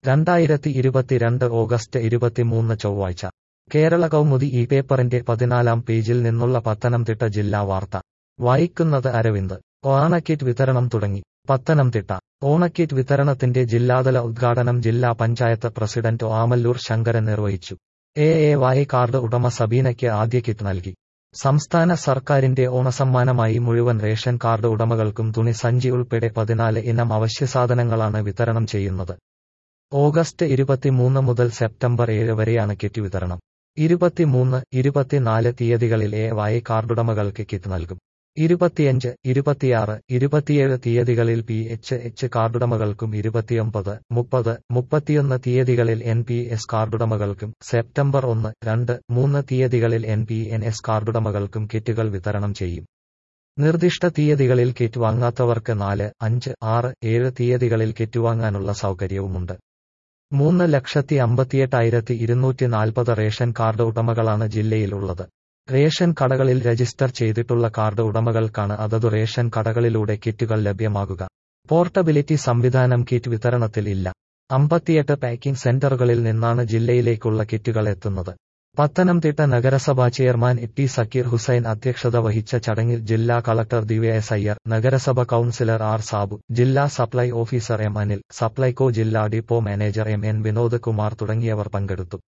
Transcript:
രണ്ടായിരത്തി ഇരുപത്തിരണ്ട് ഓഗസ്റ്റ് ഇരുപത്തിമൂന്ന് ചൊവ്വാഴ്ച കേരള കൗമുദി ഈ പേപ്പറിന്റെ പതിനാലാം പേജിൽ നിന്നുള്ള പത്തനംതിട്ട ജില്ലാ വാർത്ത വായിക്കുന്നത് അരവിന്ദ് ഓണക്കിറ്റ് വിതരണം തുടങ്ങി പത്തനംതിട്ട ഓണക്കിറ്റ് വിതരണത്തിന്റെ ജില്ലാതല ഉദ്ഘാടനം ജില്ലാ പഞ്ചായത്ത് പ്രസിഡന്റ് ആമല്ലൂർ ശങ്കരൻ നിർവഹിച്ചു എ എ വായി കാർഡ് ഉടമ സബീനയ്ക്ക് ആദ്യ കിറ്റ് നൽകി സംസ്ഥാന സർക്കാരിന്റെ ഓണസമ്മാനമായി മുഴുവൻ റേഷൻ കാർഡ് ഉടമകൾക്കും തുണി സഞ്ചി ഉൾപ്പെടെ പതിനാല് ഇനം അവശ്യസാധനങ്ങളാണ് വിതരണം ചെയ്യുന്നത് ഓഗസ്റ്റ് ഇരുപത്തിമൂന്ന് മുതൽ സെപ്റ്റംബർ ഏഴ് വരെയാണ് കിറ്റ് വിതരണം ഇരുപത്തിമൂന്ന് ഇരുപത്തിനാല് തീയതികളിൽ എ വായി കാർഡുടമകൾക്ക് കിറ്റ് നൽകും ഇരുപത്തിയഞ്ച് ഇരുപത്തിയാറ് ഇരുപത്തിയേഴ് തീയതികളിൽ പി എച്ച് എച്ച് കാർഡുടമകൾക്കും ഇരുപത്തിയൊമ്പത് മുപ്പത് മുപ്പത്തിയൊന്ന് തീയതികളിൽ എൻ പി എസ് കാർഡുടമകൾക്കും സെപ്റ്റംബർ ഒന്ന് രണ്ട് മൂന്ന് തീയതികളിൽ എൻ പി എൻ എസ് കാർഡുടമകൾക്കും കിറ്റുകൾ വിതരണം ചെയ്യും നിർദ്ദിഷ്ട തീയതികളിൽ കിറ്റ് വാങ്ങാത്തവർക്ക് നാല് അഞ്ച് ആറ് ഏഴ് തീയതികളിൽ കിറ്റ് വാങ്ങാനുള്ള സൗകര്യവുമുണ്ട് മൂന്ന് ലക്ഷത്തി അമ്പത്തിയെട്ടായിരത്തി ഇരുന്നൂറ്റി നാൽപ്പത് റേഷൻ കാർഡ് ഉടമകളാണ് ജില്ലയിലുള്ളത് റേഷൻ കടകളിൽ രജിസ്റ്റർ ചെയ്തിട്ടുള്ള കാർഡ് ഉടമകൾക്കാണ് അതതു റേഷൻ കടകളിലൂടെ കിറ്റുകൾ ലഭ്യമാകുക പോർട്ടബിലിറ്റി സംവിധാനം കിറ്റ് വിതരണത്തിൽ ഇല്ല അമ്പത്തിയെട്ട് പാക്കിംഗ് സെന്ററുകളിൽ നിന്നാണ് ജില്ലയിലേക്കുള്ള കിറ്റുകൾ എത്തുന്നത് പത്തനംതിട്ട നഗരസഭാ chairman A T Sakkeer Hussain അധ്യക്ഷത വഹിച്ച ചടങ്ങിൽ ജില്ലാ കളക്ടർ ദിവ്യ എസ് അയ്യർ നഗരസഭ കൌൺസിലർ ആർ സാബു ജില്ലാ supply officer M Anil Supplyco ജില്ലാ depot manager M N Vinod Kumar തുടങ്ങിയവർ പങ്കെടുത്തു